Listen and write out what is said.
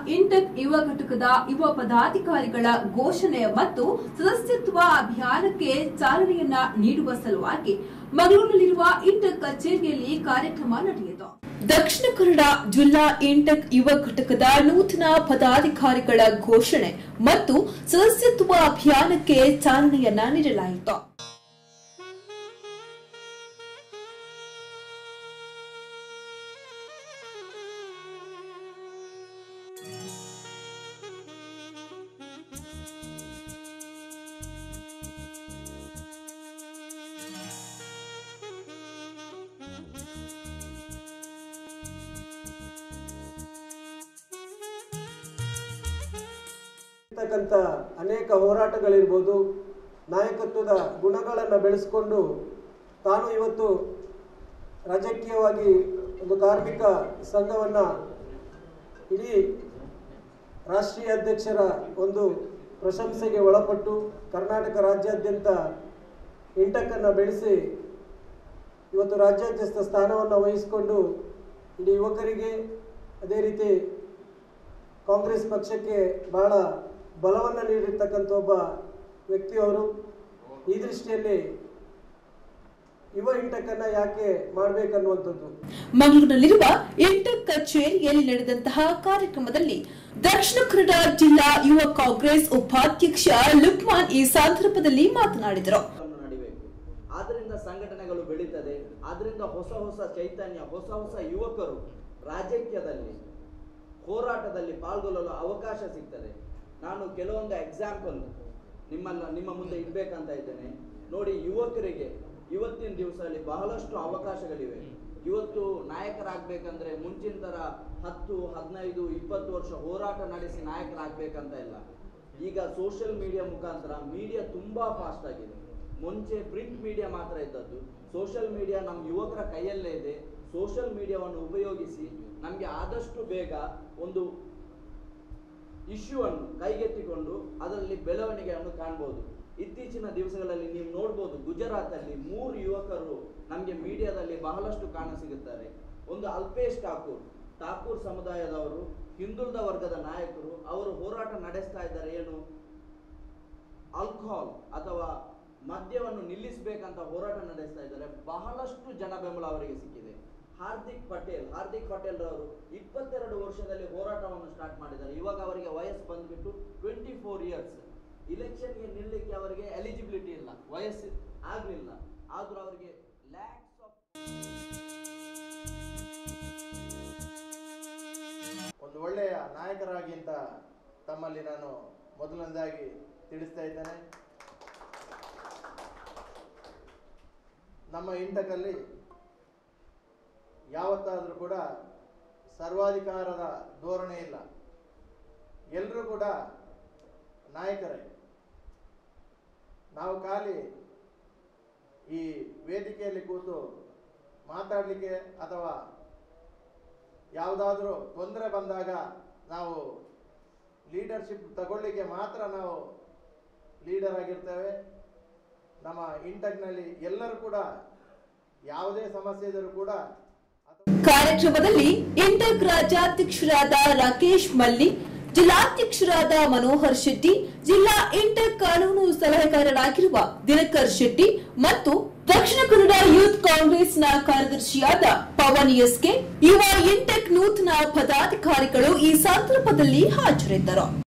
intake ಯುವ ಘಟಕದ ಯುವ ಪದಾಧಿಕಾರಿಗಳ ಘೋಷಣೆ ಮತ್ತು ಸದಸ್ಯತ್ವ ಅಭಿಯಾನಕ್ಕೆ ಚಾಲನೆಯನ್ನ ನೀಡುವ ಸಲುವಾಗಿ ಮಂಗಳೂರಿನಲ್ಲಿರುವ ಇಂಟೆಕ್ ಕಚೇರಿಯಲ್ಲಿ ಕಾರ್ಯಕ್ರಮ ನಡೆಯಿತು ದಕ್ಷಿಣ ಕನ್ನಡ ಜಿಲ್ಲಾ ಇಂಟೆಕ್ ಯುವ ಘಟಕದ ನೂತನ ಪದಾಧಿಕಾರಿಗಳ ಘೋಷಣೆ ಮತ್ತು ಸದಸ್ಯತ್ವ ಅಭಿಯಾನಕ್ಕೆ ಚಾಲನೆಯನ್ನ ನೀಡಲಾಯಿತು ಇರ್ತಕ್ಕಂಥ ಅನೇಕ ಹೋರಾಟಗಳಿರ್ಬೋದು ನಾಯಕತ್ವದ ಗುಣಗಳನ್ನು ಬೆಳೆಸ್ಕೊಂಡು ತಾನು ಇವತ್ತು ರಾಜಕೀಯವಾಗಿ ಒಂದು ಕಾರ್ಮಿಕ ಸಂಘವನ್ನು ಇಡೀ ರಾಷ್ಟ್ರೀಯ ಅಧ್ಯಕ್ಷರ ಒಂದು ಪ್ರಶಂಸೆಗೆ ಒಳಪಟ್ಟು ಕರ್ನಾಟಕ ರಾಜ್ಯಾದ್ಯಂತ ಇಂಟಕ್ಕನ್ನು ಬೆಳೆಸಿ ಇವತ್ತು ರಾಜ್ಯಾಧ್ಯಕ್ಷ ಸ್ಥಾನವನ್ನು ವಹಿಸಿಕೊಂಡು ಇಡೀ ಯುವಕರಿಗೆ ಅದೇ ರೀತಿ ಕಾಂಗ್ರೆಸ್ ಪಕ್ಷಕ್ಕೆ ಬಹಳ ಬಲವನ್ನು ನೀಡಿರ್ತಕ್ಕಂಥ ಒಬ್ಬ ವ್ಯಕ್ತಿಯವರು ಈ ದೃಷ್ಟಿಯಲ್ಲಿ ಯುವ ಇಂಟಕ್ಕನ್ನು ಯಾಕೆ ಮಾಡಬೇಕನ್ನುವಂಥದ್ದು ಮಂಗಳೂರಿನಲ್ಲಿರುವ ಇಂಟೆಕ್ ಕಚೇರಿಯಲ್ಲಿ ನಡೆದಂತಹ ಕಾರ್ಯಕ್ರಮದಲ್ಲಿ ದಕ್ಷಿಣ ಕನ್ನಡ ಜಿಲ್ಲಾ ಯುವ ಕಾಂಗ್ರೆಸ್ ಉಪಾಧ್ಯಕ್ಷ ಲುಕ್ಮಾನ್ ಈ ಸಂದರ್ಭದಲ್ಲಿ ಮಾತನಾಡಿದರು ಹೋರಾಟವನ್ನು ನಡಿಬೇಕು ಆದ್ರಿಂದ ಸಂಘಟನೆಗಳು ಬೆಳೀತದೆ ಆದ್ರಿಂದ ಹೊಸ ಹೊಸ ಚೈತನ್ಯ ಹೊಸ ಹೊಸ ಯುವಕರು ರಾಜಕೀಯದಲ್ಲಿ ಹೋರಾಟದಲ್ಲಿ ಪಾಲ್ಗೊಳ್ಳಲು ಅವಕಾಶ ಸಿಗ್ತದೆ ನಾನು ಕೆಲವೊಂದು ಎಕ್ಸಾಂಪಲ್ ನಿಮ್ಮನ್ನ ನಿಮ್ಮ ಮುಂದೆ ಇಡ್ಬೇಕಂತ ಇದ್ದೇನೆ ನೋಡಿ ಯುವಕರಿಗೆ ಇವತ್ತಿನ ದಿವಸದಲ್ಲಿ ಬಹಳಷ್ಟು ಅವಕಾಶಗಳಿವೆ ಇವತ್ತು ನಾಯಕರಾಗಬೇಕಂದ್ರೆ ಮುಂಚಿನ ಥರ ಹತ್ತು ಹದಿನೈದು ಇಪ್ಪತ್ತು ವರ್ಷ ಹೋರಾಟ ನಡೆಸಿ ನಾಯಕರಾಗಬೇಕಂತ ಇಲ್ಲ ಈಗ ಸೋಷಿಯಲ್ ಮೀಡಿಯಾ ಮುಖಾಂತರ ಮೀಡಿಯಾ ತುಂಬಾ ಫಾಸ್ಟ್ ಆಗಿದೆ ಮುಂಚೆ ಪ್ರಿಂಟ್ ಮೀಡಿಯಾ ಮಾತ್ರ ಇದ್ದದ್ದು ಸೋಷಿಯಲ್ ಮೀಡಿಯಾ ನಮ್ಮ ಯುವಕರ ಕೈಯಲ್ಲೇ ಇದೆ ಸೋಷಿಯಲ್ ಮೀಡಿಯಾವನ್ನು ಉಪಯೋಗಿಸಿ ನಮಗೆ ಆದಷ್ಟು ಬೇಗ ಒಂದು ಇಶ್ಯೂ ಅನ್ನು ಕೈಗೆತ್ತಿಕೊಂಡು ಅದರಲ್ಲಿ ಬೆಳವಣಿಗೆಯನ್ನು ಕಾಣ್ಬೋದು ಇತ್ತೀಚಿನ ದಿವಸಗಳಲ್ಲಿ ನೀವು ನೋಡ್ಬೋದು ಗುಜರಾತ್ ಅಲ್ಲಿ ಮೂರು ಯುವಕರು ನಮಗೆ ಮೀಡಿಯಾದಲ್ಲಿ ಬಹಳಷ್ಟು ಕಾಣಸಿಗುತ್ತಾರೆ ಒಂದು ಅಲ್ಪೇಶ್ ಠಾಕೂರ್ ಠಾಕೂರ್ ಸಮುದಾಯದವರು ಹಿಂದುಳಿದ ವರ್ಗದ ನಾಯಕರು ಅವರು ಹೋರಾಟ ನಡೆಸ್ತಾ ಇದ್ದಾರೆ ಏನು ಆಲ್ಕೋಹಾಲ್ ಅಥವಾ ಮದ್ಯವನ್ನು ನಿಲ್ಲಿಸಬೇಕಂತ ಹೋರಾಟ ನಡೆಸ್ತಾ ಇದ್ದಾರೆ ಬಹಳಷ್ಟು ಜನ ಬೆಂಬಲ ಅವರಿಗೆ ಸಿಕ್ಕಿದೆ ಹಾರ್ದಿಕ್ ಪಟೇಲ್ ಹಾರ್ದಿಕ್ ಪಟೇಲ್ ರವರು ಇಪ್ಪತ್ತೆರಡು ವರ್ಷದಲ್ಲಿ ಹೋರಾಟವನ್ನು ಸ್ಟಾರ್ಟ್ ಮಾಡಿದ್ದಾರೆ ಇವಾಗ ಅವರಿಗೆ ವಯಸ್ಸು ಬಂದ್ಬಿಟ್ಟು ಟ್ವೆಂಟಿ ಫೋರ್ ಇಯರ್ಸ್ ಇಲೆಕ್ಷನ್ಗೆ ನಿಲ್ಲಕ್ಕೆ ಅವರಿಗೆ ಎಲಿಜಿಬಿಲಿಟಿ ಇಲ್ಲ ವಯಸ್ಸು ಆಗಲಿಲ್ಲ ಆದ್ರೂ ಅವರಿಗೆ ಲ್ಯಾಕ್ಸ್ ಆಫ್ ಒಂದು ಒಳ್ಳೆಯ ನಾಯಕರಾಗಿ ಅಂತ ತಮ್ಮಲ್ಲಿ ನಾನು ಮೊದಲನೇದಾಗಿ ತಿಳಿಸ್ತಾ ಇದ್ದೇನೆ ನಮ್ಮ ಇಂಟಕಲ್ಲಿ ಯಾವತ್ತಾದರೂ ಕೂಡ ಸರ್ವಾಧಿಕಾರದ ಧೋರಣೆ ಇಲ್ಲ ಎಲ್ಲರೂ ಕೂಡ ನಾಯಕರೇ ನಾವು ಖಾಲಿ ಈ ವೇದಿಕೆಯಲ್ಲಿ ಕೂತು ಮಾತಾಡಲಿಕ್ಕೆ ಅಥವಾ ಯಾವುದಾದ್ರೂ ತೊಂದರೆ ಬಂದಾಗ ನಾವು ಲೀಡರ್ಶಿಪ್ ತಗೊಳ್ಳಿಕ್ಕೆ ಮಾತ್ರ ನಾವು ಲೀಡರ್ ಆಗಿರ್ತೇವೆ ನಮ್ಮ ಇಂಟಕ್ನಲ್ಲಿ ಎಲ್ಲರೂ ಕೂಡ ಯಾವುದೇ ಸಮಸ್ಯೆ ಇದ್ದರೂ ಕೂಡ ಅಥವಾ ಕಾರ್ಯಕ್ರಮದಲ್ಲಿ ಇಂಟಕ್ ರಾಜ್ಯಾಧ್ಯಕ್ಷರಾದ ರಾಕೇಶ್ ಮಲ್ಲಿ ಜಿಲ್ಲಾಧ್ಯಕ್ಷರಾದ ಮನೋಹರ್ ಶೆಟ್ಟಿ ಜಿಲ್ಲಾ ಇಂಟಕ್ ಕಾನೂನು ಸಲಹೆಗಾರರಾಗಿರುವ ದಿನಕರ್ ಶೆಟ್ಟಿ ಮತ್ತು ದಕ್ಷಿಣ ಕನ್ನಡ ಯೂತ್ ಕಾಂಗ್ರೆಸ್ನ ಕಾರ್ಯದರ್ಶಿಯಾದ ಪವನ್ ಎಸ್ಕೆ ಯುವ ಇಂಟೆಕ್ ನೂತನ ಪದಾಧಿಕಾರಿಗಳು ಈ ಸಂದರ್ಭದಲ್ಲಿ ಹಾಜರಿದ್ದರು